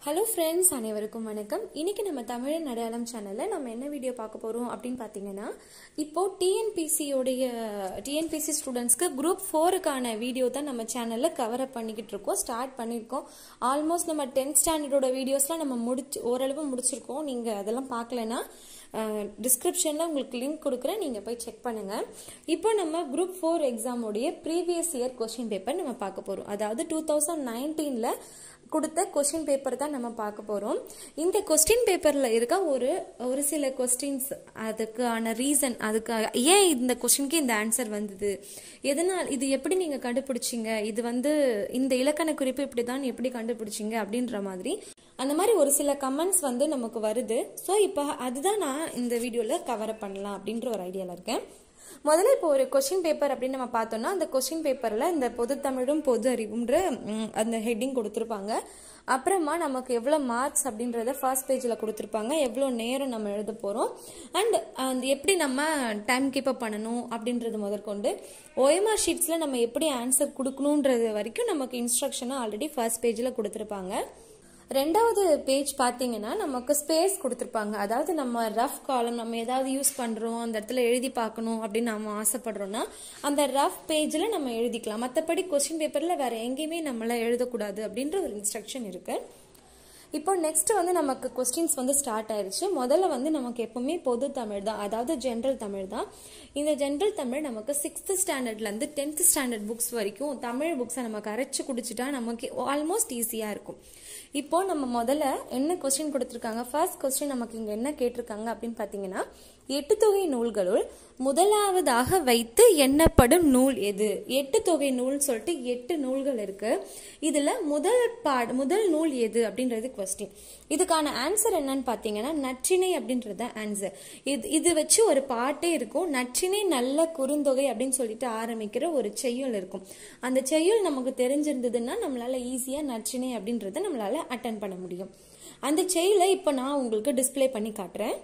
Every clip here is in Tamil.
ஹலோ ஃப்ரெண்ட்ஸ் அனைவருக்கும் வணக்கம் இன்னைக்கு நம்ம தமிழ் அடையாளம் சேனல்ல நம்ம என்ன வீடியோ பார்க்க போறோம் அப்படின்னு பார்த்தீங்கன்னா இப்போ டிஎன்பிசியோடைய டிஎன்பிசி ஸ்டூடெண்ட்ஸ்க்கு குரூப் ஃபோருக்கான வீடியோ தான் நம்ம சேனல்ல கவர் அப் பண்ணிக்கிட்டு இருக்கோம் ஸ்டார்ட் பண்ணியிருக்கோம் ஆல்மோஸ்ட் நம்ம டென்த் ஸ்டாண்டர்டோட வீடியோஸ்லாம் நம்ம முடிச்சு ஓரளவு முடிச்சிருக்கோம் நீங்க அதெல்லாம் பார்க்கலனா டிஸ்கிரிப்ஷனில் உங்களுக்கு லிங்க் கொடுக்குறேன் நீங்கள் போய் செக் பண்ணுங்கள் இப்போ நம்ம குரூப் ஃபோர் எக்ஸாமோடைய ப்ரீவியஸ் இயர் கொஸ்டின் பேப்பர் நம்ம பார்க்க போகிறோம் அதாவது டூ தௌசண்ட் நைன்டீனில் கொடுத்த கொஸ்டின் பேப்பர் தான் நம்ம பார்க்க போகிறோம் இந்த கொஸ்டின் பேப்பரில் இருக்க ஒரு ஒரு சில கொஸ்டின்ஸ் அதுக்கான ரீசன் அதுக்கு ஏன் இந்த கொஸ்டினுக்கு இந்த ஆன்சர் வந்தது எதனால் இது எப்படி நீங்கள் கண்டுபிடிச்சிங்க இது வந்து இந்த இலக்கண குறிப்பு இப்படி தான் எப்படி கண்டுபிடிச்சிங்க அப்படின்ற மாதிரி அந்த மாதிரி ஒரு சில கமெண்ட்ஸ் வந்து நமக்கு வருது ஸோ இப்போ அதுதான் நான் இந்த வீடியோவில் கவர் பண்ணலாம் அப்படின்ற ஒரு ஐடியாவில் இருக்கேன் முதல்ல இப்போ ஒரு கொஸ்டின் பேப்பர் அப்படின்னு நம்ம பார்த்தோம்னா அந்த கொஸ்டின் பேப்பரில் இந்த பொது தமிழும் பொது அறிவுன்ற ம், அந்த ஹெட்டிங் கொடுத்துருப்பாங்க அப்புறமா நமக்கு எவ்வளோ மார்க்ஸ் அப்படின்றத ஃபர்ஸ்ட் பேஜில் கொடுத்துருப்பாங்க எவ்வளோ நேரம் நம்ம எழுத போகிறோம் அண்ட் அந்த எப்படி நம்ம டைம் கீப் அப் பண்ணணும் அப்படின்றது முதற்கொண்டு ஓஎம்ஆர் ஷீட்ஸில் நம்ம எப்படி ஆன்சர் கொடுக்கணுன்றது வரைக்கும் நமக்கு இன்ஸ்ட்ரக்ஷனாக ஆல்ரெடி ஃபர்ஸ்ட் பேஜில் கொடுத்துருப்பாங்க ரெண்டாவது பேஜ் பார்த்தீங்கன்னா நமக்கு ஸ்பேஸ் கொடுத்துருப்பாங்க அதாவது நம்ம ரஃப் காலம் நம்ம ஏதாவது யூஸ் பண்ணுறோம் அந்த இடத்துல எழுதி பார்க்கணும் அப்படின்னு நம்ம ஆசைப்படுறோம்னா அந்த ரஃப் பேஜில் நம்ம எழுதிக்கலாம் மற்றபடி கொஸ்டின் பேப்பரில் வேற எங்கேயுமே நம்மள எழுதக்கூடாது அப்படின்ற ஒரு இன்ஸ்ட்ரக்ஷன் இருக்கு இப்போ நெக்ஸ்ட் வந்து நமக்கு கொஸ்டின்ஸ் வந்து ஸ்டார்ட் ஆயிருச்சு முதல்ல வந்து நமக்கு எப்பவுமே பொது தமிழ் தான் அதாவது ஜென்ரல் தமிழ் தான் இந்த ஜென்ரல் தமிழ் நமக்கு சிக்ஸ்த் ஸ்டாண்டர்ட்லேருந்து டென்த் ஸ்டாண்டர்ட் புக்ஸ் வரைக்கும் தமிழ் புக்ஸை நமக்கு அரைச்சு குடிச்சிட்டா நமக்கு ஆல்மோஸ்ட் ஈஸியாக இருக்கும் இப்போ நம்ம முதல்ல என்ன கொஸ்டின் கொடுத்துருக்காங்க ஃபர்ஸ்ட் கொஸ்டின் நமக்கு இங்க என்ன கேட்டிருக்காங்க அப்படின்னு பாத்தீங்கன்னா எட்டு தொகை நூல்களுள் முதலாவதாக வைத்து எண்ணப்படும் நூல் எது எட்டு தொகை நூல் சொல்லிட்டு எட்டு நூல்கள் இருக்கு இதுல முதல் பாட் முதல் நூல் எது அப்படின்றது கொஸ்டின் இதுக்கான ஆன்சர் என்னன்னு பாத்தீங்கன்னா நற்றினை அப்படின்றது ஆன்சர் இது இது வச்சு ஒரு பாட்டே இருக்கும் நற்றினை நல்ல குறுந்தொகை அப்படின்னு சொல்லிட்டு ஆரம்பிக்கிற ஒரு செய்யுள் இருக்கும் அந்த செய்யுள் நமக்கு தெரிஞ்சிருந்ததுன்னா நம்மளால ஈஸியா நற்றினை அப்படின்றத நம்மளால அட்டன் பண்ண முடியும் அந்த செயலை இப்போ நான் உங்களுக்கு டிஸ்ப்ளே பண்ணி காட்டுறேன்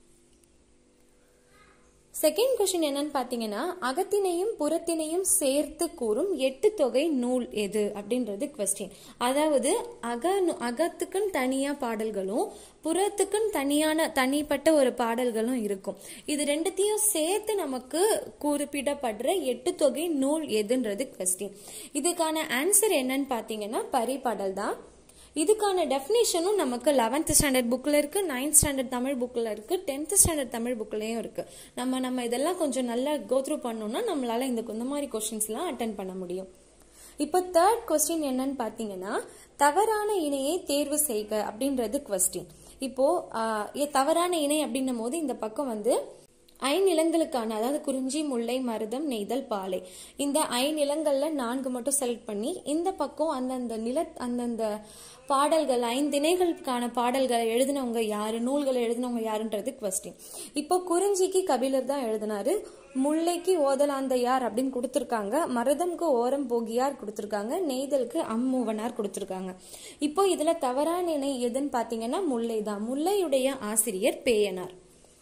செகண்ட் கொஸ்டின் என்னன்னு பாத்தீங்கன்னா அகத்தினையும் புறத்தினையும் சேர்த்து கூறும் எட்டு தொகை நூல் எது அப்படின்றது கொஸ்டின் அதாவது அக அகத்துக்குன்னு தனியா பாடல்களும் புறத்துக்குன்னு தனியான தனிப்பட்ட ஒரு பாடல்களும் இருக்கும் இது ரெண்டுத்தையும் சேர்த்து நமக்கு குறிப்பிடப்படுற எட்டு தொகை நூல் எதுன்றது கொஸ்டின் இதுக்கான ஆன்சர் என்னன்னு பாத்தீங்கன்னா பரிபாடல் தான் இதுக்கான டெஃபினேஷனும் நமக்கு லெவன்த் ஸ்டாண்டர்ட் புக்கில் இருக்கு நைன்த் ஸ்டாண்டர்ட் தமிழ் புக்கில் இருக்கு டென்த் ஸ்டாண்டர்ட் தமிழ் புக்லயும் இருக்கு நம்ம நம்ம இதெல்லாம் கொஞ்சம் நல்லா கோத்ரூ பண்ணோம்னா நம்மளால இந்த இந்த மாதிரி கொஸ்டின்ஸ்லாம் அட்டன் பண்ண முடியும் இப்போ தேர்ட் கொஸ்டின் என்னன்னு பார்த்தீங்கன்னா தவறான இணையை தேர்வு செய்க அப்படின்றது கொஸ்டின் இப்போ ஆஹ், ஏ- தவறான இணை அப்படின்னும் போது இந்த பக்கம் வந்து ஐநிலங்களுக்கான அதாவது குறிஞ்சி முல்லை மருதம் நெய்தல் பாலை இந்த ஐநிலங்கள்ல நான்கு மட்டும் செலக்ட் பண்ணி இந்த பக்கம் அந்தந்த நில அந்தந்த பாடல்கள் ஐந்திணைகளுக்கான பாடல்களை எழுதினவங்க யாரு நூல்களை எழுதினவங்க யாருன்றது கொஸ்டின் இப்போ குறிஞ்சிக்கு கபிலர் தான் எழுதினாரு முல்லைக்கு ஓதலாந்தையார் அப்படின்னு கொடுத்துருக்காங்க மருதம்க்கு ஓரம் போகியார் கொடுத்துருக்காங்க நெய்தலுக்கு அம்மூவனார் கொடுத்துருக்காங்க இப்போ இதுல தவறான இணை எதுன்னு பாத்தீங்கன்னா முல்லை தான் முல்லையுடைய ஆசிரியர் பேயனார்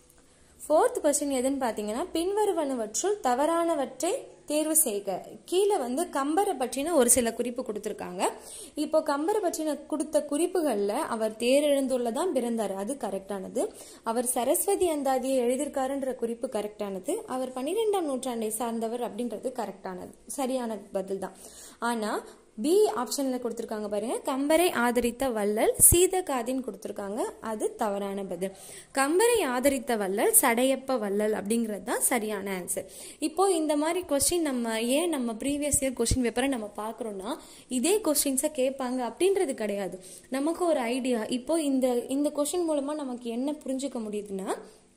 ஃபோர்த் கொஸ்டின் எதுன்னு பார்த்தீங்கன்னா பின்வருவனவற்றுள் தவறானவற்றை தேர்வு செய்க கீழே வந்து கம்பரை பற்றின ஒரு சில குறிப்பு கொடுத்துருக்காங்க இப்போ கம்பரை பற்றின கொடுத்த குறிப்புகளில் அவர் தேரெழுந்துள்ளதான் பிறந்தார் அது கரெக்டானது அவர் சரஸ்வதி அந்தாதியை எழுதியிருக்காருன்ற குறிப்பு கரெக்டானது அவர் பன்னிரெண்டாம் நூற்றாண்டை சார்ந்தவர் அப்படின்றது கரெக்டானது சரியான பதில் தான் ஆனா பி ஆப்ஷன்ல கொடுத்துருக்காங்க பாருங்க கம்பரை ஆதரித்த வள்ளல் சீதகாதின்னு கொடுத்துருக்காங்க அது தவறான பதில் கம்பரை ஆதரித்த வள்ளல் சடையப்ப வள்ளல் அப்படிங்கிறது தான் சரியான ஆன்சர் இப்போ இந்த மாதிரி கொஸ்டின் நம்ம ஏன் நம்ம ப்ரீவியஸ் இயர் கொஸ்டின் பேப்பரை நம்ம பார்க்குறோம்னா இதே கொஸ்டின்ஸை கேட்பாங்க அப்படின்றது கிடையாது நமக்கு ஒரு ஐடியா இப்போ இந்த இந்த கொஸ்டின் மூலமா நமக்கு என்ன புரிஞ்சுக்க முடியுதுன்னா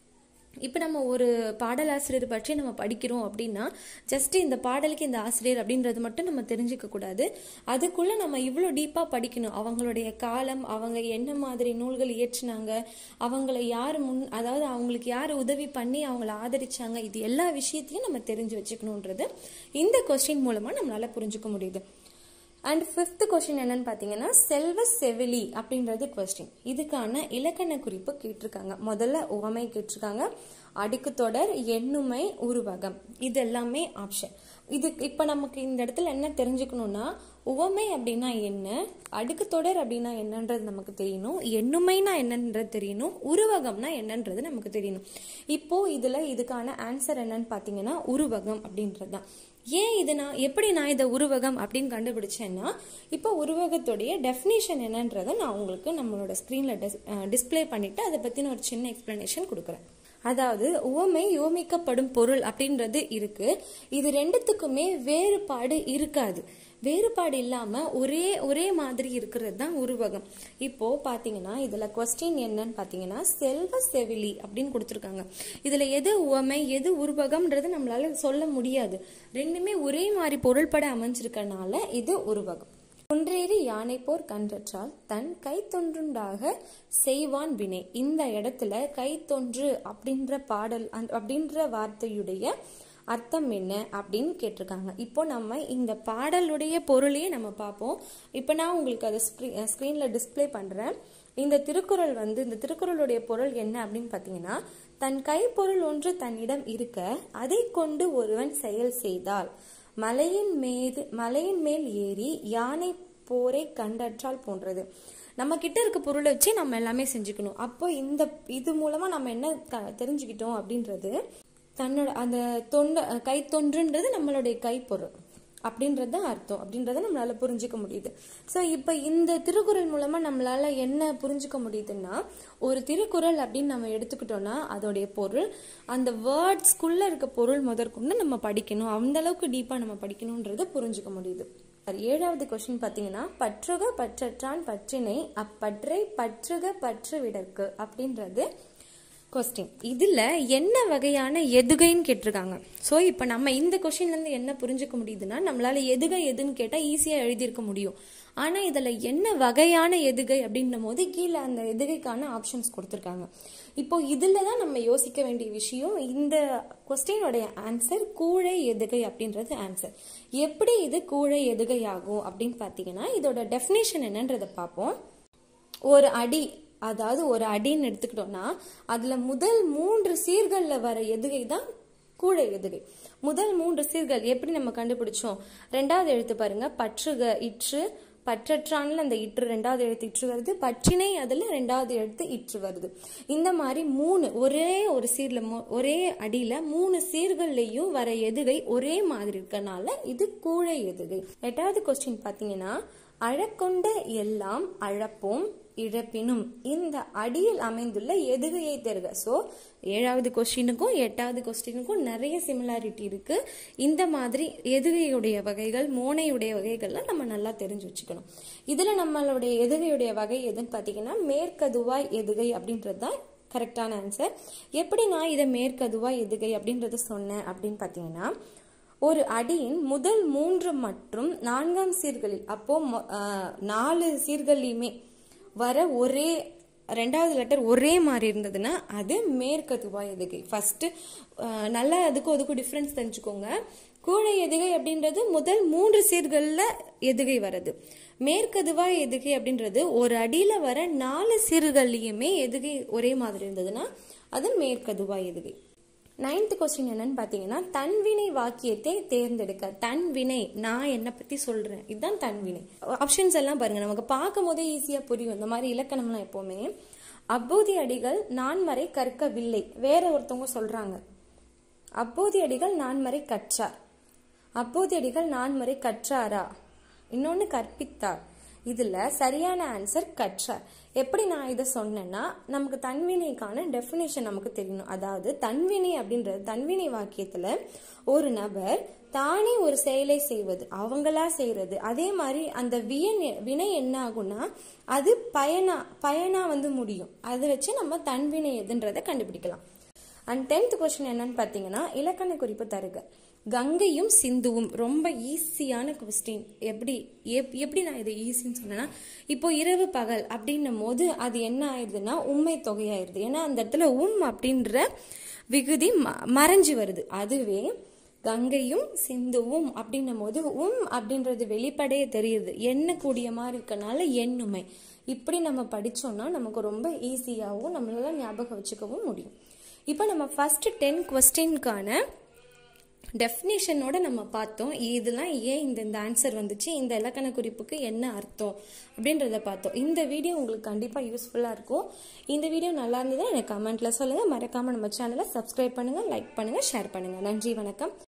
இப்போ நம்ம ஒரு பாடலாசிரியர் பற்றி நம்ம படிக்கிறோம் அப்படின்னா ஜஸ்ட் இந்த பாடலுக்கு இந்த ஆசிரியர் அப்படின்றது மட்டும் நம்ம தெரிஞ்சுக்க கூடாது அதுக்குள்ள நம்ம இவ்வளோ டீப்பாக படிக்கணும் அவங்களுடைய காலம் அவங்க என்ன மாதிரி நூல்கள் இயற்றினாங்க அவங்கள யார் முன் அதாவது அவங்களுக்கு யார் உதவி பண்ணி அவங்கள ஆதரிச்சாங்க இது எல்லா விஷயத்தையும் நம்ம தெரிஞ்சு வச்சுக்கணுன்றது இந்த கொஸ்டின் மூலமா நம்மளால புரிஞ்சுக்க முடியுது அண்ட் ஃபிஃப்த் கொஸ்டின் என்னன்னு பார்த்தீங்கன்னா செல்வ செவிலி அப்படின்றது கொஸ்டின் இதுக்கான இலக்கண குறிப்பு கேட்டிருக்காங்க முதல்ல உவமை கேட்டிருக்காங்க அடுக்கு தொடர் எண்ணுமை உருவகம் இது எல்லாமே ஆப்ஷன் இது இப்போ நமக்கு இந்த இடத்துல என்ன தெரிஞ்சுக்கணும்னா உவமை அப்படின்னா என்ன அடுக்கு தொடர் அப்படின்னா என்னன்றது நமக்கு தெரியணும் எண்ணுமைனா என்னன்றது தெரியணும் உருவகம்னா என்னன்றது நமக்கு தெரியணும் இப்போ இதுல இதுக்கான ஆன்சர் என்னன்னு பாத்தீங்கன்னா உருவகம் அப்படின்றது தான் ஏன் இது நான் எப்படி நான் இதை உருவகம் அப்படின்னு கண்டுபிடிச்சேன்னா இப்போ உருவகத்துடைய டெஃபினேஷன் என்னன்றதை நான் உங்களுக்கு நம்மளோட ஸ்க்ரீன்ல டிஸ்பிளே பண்ணிட்டு அதை பத்தின ஒரு சின்ன எக்ஸ்பிளனேஷன் கொடுக்குறேன் அதாவது உவமை யோமிக்கப்படும் பொருள் அப்படின்றது இருக்கு இது ரெண்டுத்துக்குமே வேறுபாடு இருக்காது வேறுபாடு இல்லாம ஒரே ஒரே மாதிரி இருக்கிறது தான் உருவகம் இப்போ பாத்தீங்கன்னா இதுல கொஸ்டின் என்னன்னு பாத்தீங்கன்னா செல்வ செவிலி அப்படின்னு கொடுத்துருக்காங்க இதுல எது உவமை எது உருவகம்ன்றது நம்மளால சொல்ல முடியாது ரெண்டுமே ஒரே மாதிரி பொருள்பட அமைஞ்சிருக்கனால இது உருவகம் ஒன்றேறி யானை போர் கன்றற்றால் தன் கை தொன்றுண்டாக செய்வான் வினை இந்த இடத்துல கை தொன்று அப்படின்ற பாடல் அப்படின்ற வார்த்தையுடைய அர்த்தம் என்ன அப்படின்னு கேட்டிருக்காங்க இப்போ நம்ம இந்த பாடலுடைய பொருளையே நம்ம பார்ப்போம் இப்போ நான் உங்களுக்கு அதை ஸ்க்ரீனில் டிஸ்பிளே பண்ணுறேன் இந்த திருக்குறள் வந்து இந்த திருக்குறளுடைய பொருள் என்ன அப்படின்னு பார்த்தீங்கன்னா தன் கைப்பொருள் ஒன்று தன்னிடம் இருக்க அதை கொண்டு ஒருவன் செயல் செய்தால் மலையின் மீது மலையின் மேல் ஏறி யானை போரை கண்டற்றால் போன்றது நம்ம கிட்ட இருக்க பொருளை வச்சு நம்ம எல்லாமே செஞ்சுக்கணும் அப்போ இந்த இது மூலமா நம்ம என்ன தெரிஞ்சுக்கிட்டோம் அப்படின்றது தன்னோட அந்த தொண்ட கை தொன்றுன்றது நம்மளுடைய கைப்பொருள் அப்படின்றது தான் அர்த்தம் அப்படின்றத நம்மளால புரிஞ்சுக்க முடியுது ஸோ இப்போ இந்த திருக்குறள் மூலமா நம்மளால என்ன புரிஞ்சுக்க முடியுதுன்னா ஒரு திருக்குறள் அப்படின்னு நம்ம எடுத்துக்கிட்டோம்னா அதோடைய பொருள் அந்த வேர்ட்ஸ்குள்ள இருக்க பொருள் முதற்கொண்டு நம்ம படிக்கணும் அந்த அளவுக்கு டீப்பா நம்ம படிக்கணும்ன்றத புரிஞ்சுக்க முடியுது ஏழாவது கொஸ்டின் பாத்தீங்கன்னா பற்றுக பற்றற்றான் பற்றினை அப்பற்றை பற்றுக பற்று விடற்கு அப்படின்றது கொஸ்டின் இதுல என்ன வகையான எதுகைன்னு கேட்டிருக்காங்க ஸோ இப்போ நம்ம இந்த கொஸ்டின்ல இருந்து என்ன புரிஞ்சுக்க முடியுதுன்னா நம்மளால எதுகை எதுன்னு கேட்டா ஈஸியா எழுதியிருக்க முடியும் ஆனா இதுல என்ன வகையான எதுகை அப்படின்னும் போது கீழே அந்த எதுகைக்கான ஆப்ஷன்ஸ் கொடுத்துருக்காங்க இப்போ இதுல தான் நம்ம யோசிக்க வேண்டிய விஷயம் இந்த கொஸ்டினோடைய ஆன்சர் கூழை எதுகை அப்படின்றது ஆன்சர் எப்படி இது கூழை எதுகை ஆகும் அப்படின்னு பாத்தீங்கன்னா இதோட டெஃபினேஷன் என்னன்றதை பார்ப்போம் ஒரு அடி அதாவது ஒரு அடின்னு எடுத்துக்கிட்டோம்னா அதுல முதல் மூன்று சீர்கள்ல வர எதுகை தான் கூடை எதுகை முதல் மூன்று சீர்கள் எப்படி நம்ம கண்டுபிடிச்சோம் ரெண்டாவது எழுத்து பாருங்க பற்றுக இற்று பற்றற்றான்ல அந்த இற்று ரெண்டாவது எழுத்து இற்று வருது பற்றினை அதுல ரெண்டாவது எழுத்து இற்று வருது இந்த மாதிரி மூணு ஒரே ஒரு சீர்ல ஒரே அடியில மூணு சீர்கள்லயும் வர எதுகை ஒரே மாதிரி இருக்கனால இது கூழை எதுகை எட்டாவது கொஸ்டின் பாத்தீங்கன்னா அழக்கொண்ட எல்லாம் அழப்போம் இழப்பினும் இந்த அடியில் அமைந்துள்ள எதுகையை தருக ஸோ ஏழாவது கொஸ்டினுக்கும் எட்டாவது கொஸ்டினுக்கும் நிறைய சிமிலாரிட்டி இருக்கு இந்த மாதிரி எதுகையுடைய வகைகள் மோனையுடைய வகைகள்லாம் நம்ம நல்லா தெரிஞ்சு வச்சுக்கணும் இதுல நம்மளுடைய எதுகையுடைய வகை எதுன்னு பாத்தீங்கன்னா மேற்கதுவாய் எதுகை அப்படின்றது தான் கரெக்டான ஆன்சர் எப்படி நான் இதை மேற்கதுவாய் எதுகை அப்படின்றத சொன்னேன் அப்படின்னு பாத்தீங்கன்னா ஒரு அடியின் முதல் மூன்று மற்றும் நான்காம் சீர்களில் அப்போ நாலு சீர்கள்லையுமே வர ஒரே ரெண்டாவது லெட்டர் ஒரே மாதிரி இருந்ததுன்னா அது மேற்கதுவா எதுகை ஃபர்ஸ்ட் நல்லா அதுக்கும் அதுக்கும் டிஃப்ரென்ஸ் தெரிஞ்சுக்கோங்க கூடை எதுகை அப்படின்றது முதல் மூன்று சீர்கள்ல எதுகை வருது மேற்கதுவா எதுகை அப்படின்றது ஒரு அடியில வர நாலு சீர்கள்லயுமே எதுகை ஒரே மாதிரி இருந்ததுன்னா அது மேற்கதுவா எதுகை நைன்த் கொஸ்டின் என்னன்னு பாத்தீங்கன்னா தன்வினை வாக்கியத்தை தேர்ந்தெடுக்க தன்வினை நான் என்னை பத்தி சொல்றேன் இதுதான் தன்வினை ஆப்ஷன்ஸ் எல்லாம் பாருங்க நமக்கு பார்க்கும் போதே ஈஸியா புரியும் இந்த மாதிரி இலக்கணம்லாம் எப்பவுமே அப்போதி அடிகள் நான்மறை கற்கவில்லை வேற ஒருத்தவங்க சொல்றாங்க அப்போதி அடிகள் நான்மறை கற்றார் அப்போதி அடிகள் நான்மறை கற்றாரா இன்னொன்னு கற்பித்தார் இதுல சரியான ஆன்சர் கற்றார் எப்படி நான் இதை சொன்னேன்னா நமக்கு தன்வினைக்கான டெஃபினேஷன் நமக்கு தெரியணும் அதாவது தன்வினை அப்படின்றது தன்வினை வாக்கியத்துல ஒரு நபர் தானே ஒரு செயலை செய்வது அவங்களா செய்யறது அதே மாதிரி அந்த வியன் வினை என்ன ஆகும்னா அது பயனா பயனா வந்து முடியும் அதை வச்சு நம்ம தன்வினை எதுன்றதை கண்டுபிடிக்கலாம் அண்ட் டென்த் கொஸ்டின் என்னன்னு பாத்தீங்கன்னா இலக்கண குறிப்பு தருக கங்கையும் சிந்துவும் ரொம்ப ஈஸியான கொஸ்டின் எப்படி எப்படி நான் இதை ஈஸின்னு சொன்னேன்னா இப்போ இரவு பகல் அப்படின்னும் போது அது என்ன ஆயிடுதுன்னா உண்மை தொகையாயிருது ஏன்னா அந்த இடத்துல உம் அப்படின்ற விகுதி மறைஞ்சு வருது அதுவே கங்கையும் சிந்துவும் அப்படின்னும் போது உம் அப்படின்றது வெளிப்படையே தெரியுது எண்ணக்கூடிய மாதிரி இருக்கனால எண்ணுமை இப்படி நம்ம படிச்சோம்னா நமக்கு ரொம்ப ஈஸியாகவும் நம்மளால ஞாபகம் வச்சுக்கவும் முடியும் இப்போ நம்ம ஃபர்ஸ்ட் டென் கொஸ்டின்கான டெஃபினேஷனோட நம்ம பார்த்தோம் இதெல்லாம் ஏன் இந்த இந்த ஆன்சர் வந்துச்சு இந்த இலக்கண குறிப்புக்கு என்ன அர்த்தம் அப்படின்றத பார்த்தோம் இந்த வீடியோ உங்களுக்கு கண்டிப்பாக யூஸ்ஃபுல்லாக இருக்கும் இந்த வீடியோ நல்லா இருந்ததுன்னா எனக்கு கமெண்ட்டில் சொல்லுங்கள் மறக்காமல் நம்ம சேனலை சப்ஸ்கிரைப் பண்ணுங்கள் லைக் பண்ணுங்கள் ஷேர் பண்ணுங்கள் நன்றி வணக்கம்